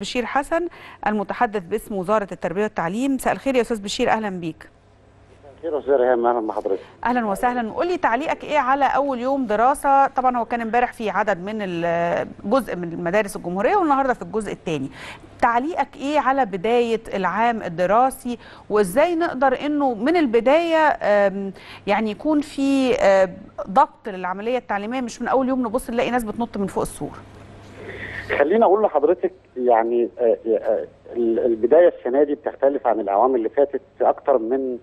بشير حسن المتحدث باسم وزاره التربيه والتعليم مساء الخير يا استاذ بشير اهلا بيك خير استاذ ريهام اهلا بحضرتك اهلا وسهلا قول لي تعليقك ايه على اول يوم دراسه طبعا هو كان امبارح في عدد من جزء من المدارس الجمهوريه والنهارده في الجزء الثاني تعليقك ايه على بدايه العام الدراسي وازاي نقدر انه من البدايه يعني يكون في ضبط للعمليه التعليميه مش من اول يوم نبص نلاقي ناس بتنط من فوق السور خليني اقول لحضرتك يعني البدايه السنه دي بتختلف عن الاعوام اللي فاتت في اكتر من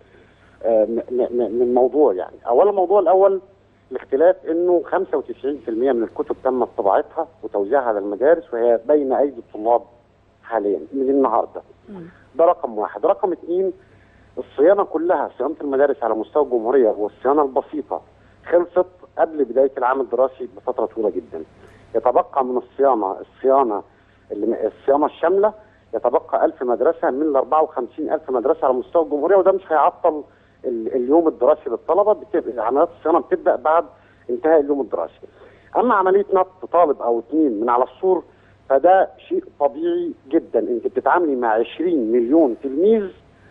من موضوع يعني اولا الموضوع الاول الاختلاف انه 95% من الكتب تم طباعتها وتوزيعها على المدارس وهي بين ايدي الطلاب حاليا من النهارده ده رقم واحد رقم اثنين الصيانه كلها صيانه المدارس على مستوى الجمهوريه والصيانه البسيطه خلصت قبل بدايه العام الدراسي بفتره طويله جدا يتبقى من الصيانه الصيانه اللي الصيانه الشامله يتبقى 1000 مدرسه من ال 54000 مدرسه على مستوى الجمهوريه وده مش هيعطل اليوم الدراسي للطلبه بتبقى عمليات الصيانه بتبدا بعد انتهاء اليوم الدراسي. اما عمليه نط طالب او اثنين من على السور فده شيء طبيعي جدا انت بتتعاملي مع 20 مليون تلميذ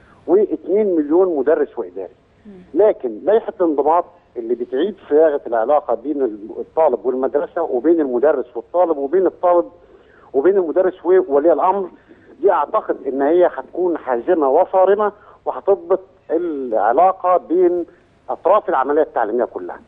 و2 مليون مدرس واداري. لكن لائحه الانضباط اللي بتعيد صياغه العلاقه بين الطالب والمدرسه وبين المدرس والطالب وبين الطالب وبين المدرس وولي الامر دي اعتقد ان هي هتكون حازمه وصارمه وهتضبط العلاقه بين اطراف العمليه التعليميه كلها.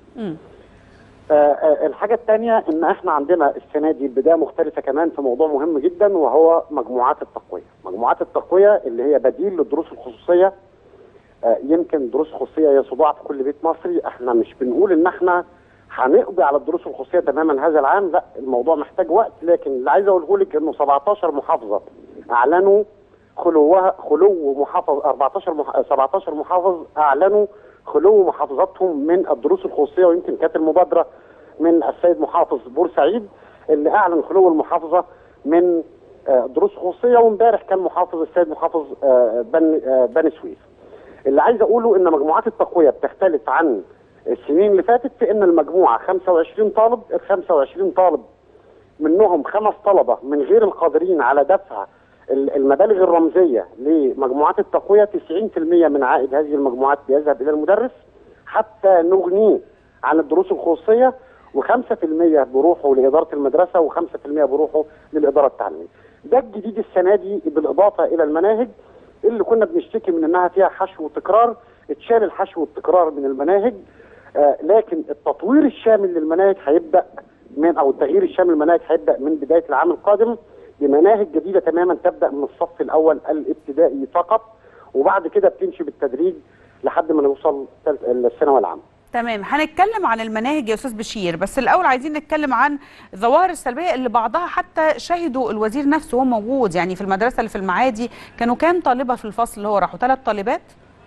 آه آه الحاجه الثانيه ان احنا عندنا السنه دي بدايه مختلفه كمان في موضوع مهم جدا وهو مجموعات التقويه، مجموعات التقويه اللي هي بديل للدروس الخصوصيه آه يمكن الدروس الخصوصيه هي صداع في كل بيت مصري، احنا مش بنقول ان احنا هنقضي على الدروس الخصوصيه تماما هذا العام، لا الموضوع محتاج وقت لكن اللي عايز اقوله لك انه 17 محافظه اعلنوا خلوها خلو محافظ 14 مح... 17 محافظ اعلنوا خلو محافظاتهم من الدروس الخصوصيه ويمكن كانت المبادره من السيد محافظ بورسعيد اللي اعلن خلو المحافظه من دروس خصوصيه وامبارح كان محافظ السيد محافظ بني بني سويف. اللي عايز اقوله ان مجموعات التقويه بتختلف عن السنين اللي فاتت في ان المجموعه 25 طالب ال 25 طالب منهم خمس طلبه من غير القادرين على دفع المبالغ الرمزيه لمجموعات التقويه 90% من عائد هذه المجموعات بيذهب الى المدرس حتى نغنيه عن الدروس الخصوصيه و5% بيروحوا لاداره المدرسه و5% بيروحوا للاداره التعليميه. ده الجديد السنه دي بالاضافه الى المناهج اللي كنا بنشتكي من انها فيها حشو وتكرار اتشال الحشو والتكرار من المناهج آه لكن التطوير الشامل للمناهج هيبدا من او التغيير الشامل للمناهج هيبدا من بدايه العام القادم بمناهج جديده تماما تبدا من الصف الاول الابتدائي فقط وبعد كده بتمشي بالتدريج لحد ما نوصل الثانويه العامه. تمام هنتكلم عن المناهج يا استاذ بشير بس الاول عايزين نتكلم عن الظواهر السلبيه اللي بعضها حتى شهدوا الوزير نفسه وهو موجود يعني في المدرسه اللي في المعادي كانوا كام طالبه في الفصل اللي هو راحوا ثلاث طالبات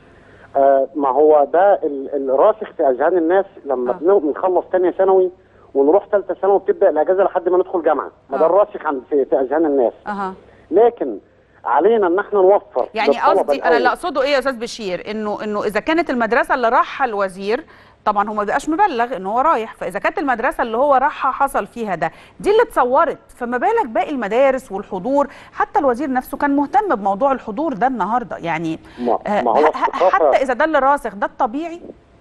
آه ما هو ده الراسخ في اذهان الناس لما آه. بنخلص ثانيه ثانوي ونروح ثالثه ثانوي بتبدا الاجازه لحد ما ندخل جامعه ما ده الراسخ عند في, في اذهان الناس أه. لكن علينا ان احنا نوفر يعني قصدي انا اللي اقصده ايه يا استاذ بشير انه انه اذا كانت المدرسه اللي راحها الوزير طبعا هو ما بيبقاش مبلغ ان هو رايح فاذا كانت المدرسه اللي هو راحها حصل فيها ده دي اللي اتصورت فما بالك باقي المدارس والحضور حتى الوزير نفسه كان مهتم بموضوع الحضور ده النهارده يعني ما, ما هو حتى اذا ده اللي راسخ ده الطبيعي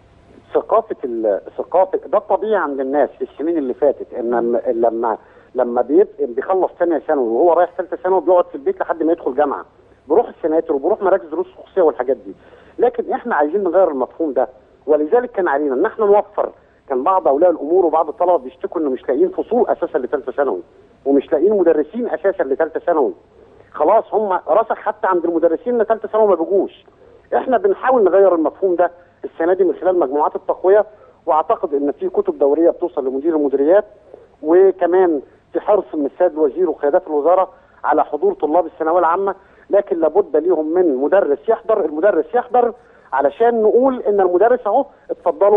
ثقافه ثقافه ده الطبيعي عند الناس في السنين اللي فاتت ان لما لما بيخلص ثانيه ثانوي وهو رايح ثالثه ثانوي بيقعد في البيت لحد ما يدخل جامعه بيروح السناتر وبيروح مراكز دروس خصوصيه والحاجات دي لكن احنا عايزين نغير المفهوم ده ولذلك كان علينا ان احنا نوفر كان بعض اولياء الامور وبعض الطلبه بيشتكوا انه مش لاقيين فصول اساسا لثالثه ثانوي ومش لاقيين مدرسين اساسا لثالثه ثانوي خلاص هم رسخ حتى عند المدرسين ان ثالثه ثانوي ما بيجوش احنا بنحاول نغير المفهوم ده السنه دي من خلال مجموعات التقويه واعتقد ان في كتب دوريه بتوصل لمدير المديريات وكمان في حرص من السيد الوزير وقيادات الوزاره على حضور طلاب الثانويه العامه لكن لابد ليهم من مدرس يحضر المدرس يحضر علشان نقول ان المدرس اهو اتفضلوا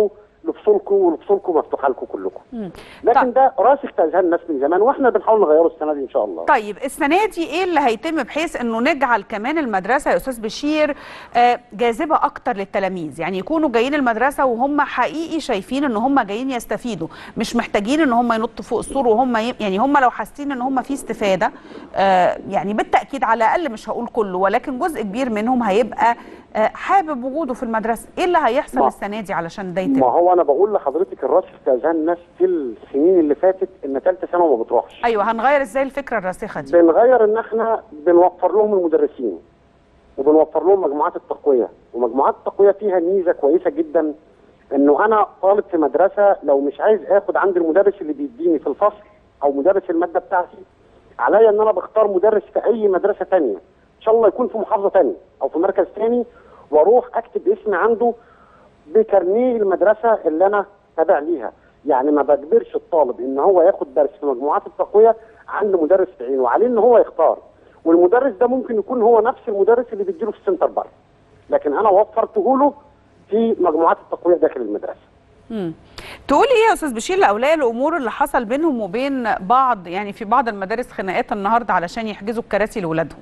لفصولكم ولفصولكم مفتوحه لكم كلكم مم. لكن طيب. ده راسخ في اذهان الناس من زمان واحنا بنحاول نغيره السنه دي ان شاء الله طيب السنه دي ايه اللي هيتم بحيث انه نجعل كمان المدرسه يا استاذ بشير آه، جاذبه اكتر للتلاميذ يعني يكونوا جايين المدرسه وهم حقيقي شايفين ان هم جايين يستفيدوا مش محتاجين ان هم ينطوا فوق السور وهم ي... يعني هم لو حاسين ان هم في استفاده آه، يعني بالتاكيد على الاقل مش هقول كله ولكن جزء كبير منهم هيبقى آه، حابب وجوده في المدرسه ايه اللي هيحصل ما- السنه دي علشان ده يتم ما هو انا بقول لحضرتك الراسخ في اذهان الناس في السنين اللي فاتت ان ثالثه ثانوي ما بتروحش ايوه هنغير ازاي الفكره الراسخه دي بنغير ان احنا بنوفر لهم المدرسين وبنوفر لهم مجموعات التقويه ومجموعات التقويه فيها ميزه كويسه جدا انه انا طالب في مدرسه لو مش عايز اخد عند المدرس اللي بيديني في الفصل او مدرس الماده بتاعتي عليا ان انا بختار مدرس في اي مدرسه تانية ان شاء الله يكون في محافظه تانية او في مركز تاني واروح اكتب اسمي عنده بكارنيه المدرسه اللي انا تابع ليها يعني ما بجبرش الطالب ان هو ياخد درس في مجموعات التقويه عند مدرس بعينه وعليه ان هو يختار والمدرس ده ممكن يكون هو نفس المدرس اللي بيديله في السنتر بره لكن انا وفرته له في مجموعات التقويه داخل المدرسه مم. تقول ايه يا استاذ بشير لاولياء الامور اللي حصل بينهم وبين بعض يعني في بعض المدارس خناقات النهارده علشان يحجزوا الكراسي لاولادهم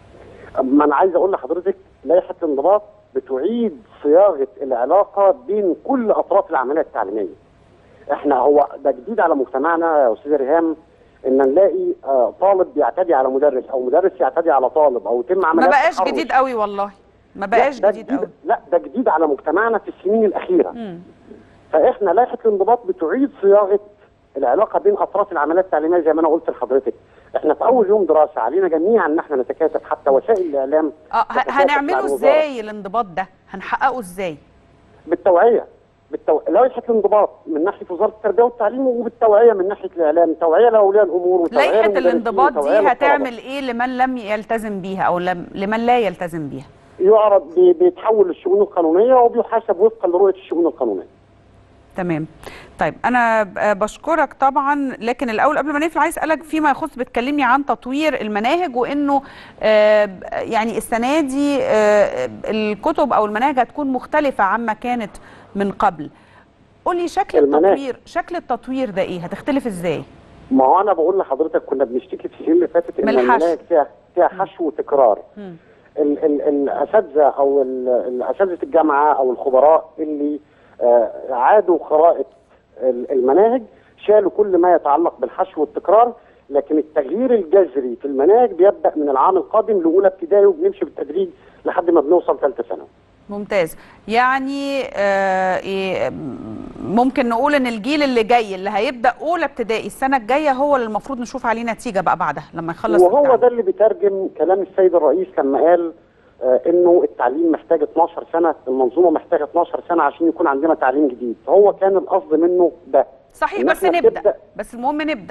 ما انا عايز اقول لحضرتك لائحه الانضباط بتعيد صياغه العلاقه بين كل اطراف العمليه التعليميه. احنا هو ده جديد على مجتمعنا يا استاذ ريهام ان نلاقي آه، طالب بيعتدي على مدرس او مدرس يعتدي على طالب او يتم ما عمليات بقاش تحرش. جديد قوي والله ما لا، بقاش ده جديد قوي لا ده جديد على مجتمعنا في السنين الاخيره. مم. فاحنا لائحه الانضباط بتعيد صياغه العلاقه بين اطراف العمليه التعليميه زي ما انا قلت لحضرتك. احنا في اول يوم دراسه علينا جميعا ان احنا نتكاتف حتى وسائل الاعلام اه ه- تتكاتف مع هنعمله الوزارة. ازاي الانضباط ده هنحققه ازاي بالتوعيه بالتو... لائحه الانضباط من ناحيه وزاره التربيه والتعليم وبالتوعيه من ناحيه الاعلام توعيه لاولياء الامور وتوعيه لائحه للمدرسين الانضباط وتوعية دي للطلبة. هتعمل ايه لمن لم يلتزم بيها او لم لمن لا يلتزم بيها يعرض بي... بيتحول للشؤون القانونيه وبيحاسب وفقا لرؤيه الشؤون القانونيه تمام طيب انا ب- بشكرك طبعا لكن الاول قبل ما نقفل عايز اسالك فيما يخص بتكلمني عن تطوير المناهج وانه آه، يعني السنه دي آه، الكتب او المناهج هتكون مختلفه عما كانت من قبل قولي شكل المناهج. التطوير شكل التطوير ده ايه هتختلف ازاي ما هو انا بقول لحضرتك كنا بنشتكي في السنين اللي فاتت من ان الحشو. المناهج فيها فيها حشو وتكرار مم. ال... ال... الاساتذه او ال- الاساتذه الجامعه او الخبراء اللي آه، عادوا خرائط ال- المناهج شالوا كل ما يتعلق بالحشو والتكرار لكن التغيير الجذري في المناهج بيبدا من العام القادم لاولى ابتدائي وبنمشي بالتدريج لحد ما بنوصل ثالثه ثانوي ممتاز يعني آه إيه، ممكن نقول ان الجيل اللي جاي اللي هيبدا اولى ابتدائي السنه الجايه هو اللي المفروض نشوف عليه نتيجه بقى بعدها لما يخلص وهو التعليم. ده اللي بيترجم كلام السيد الرئيس لما قال آه، انه التعليم محتاج 12 سنه المنظومه محتاجه 12 سنه عشان يكون عندنا تعليم جديد هو كان القصد منه ده صحيح إن بس إحنا نبدا بنبدأ- بس المهم نبدا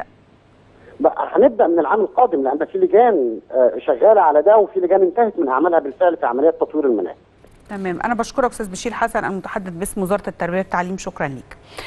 بقى هنبدا من العام القادم لان في لجان آه، شغاله على ده وفي لجان انتهت من اعمالها بالفعل في عمليات تطوير المناهج تمام انا بشكرك استاذ بشير حسن المتحدث باسم وزاره التربيه والتعليم شكرا ليك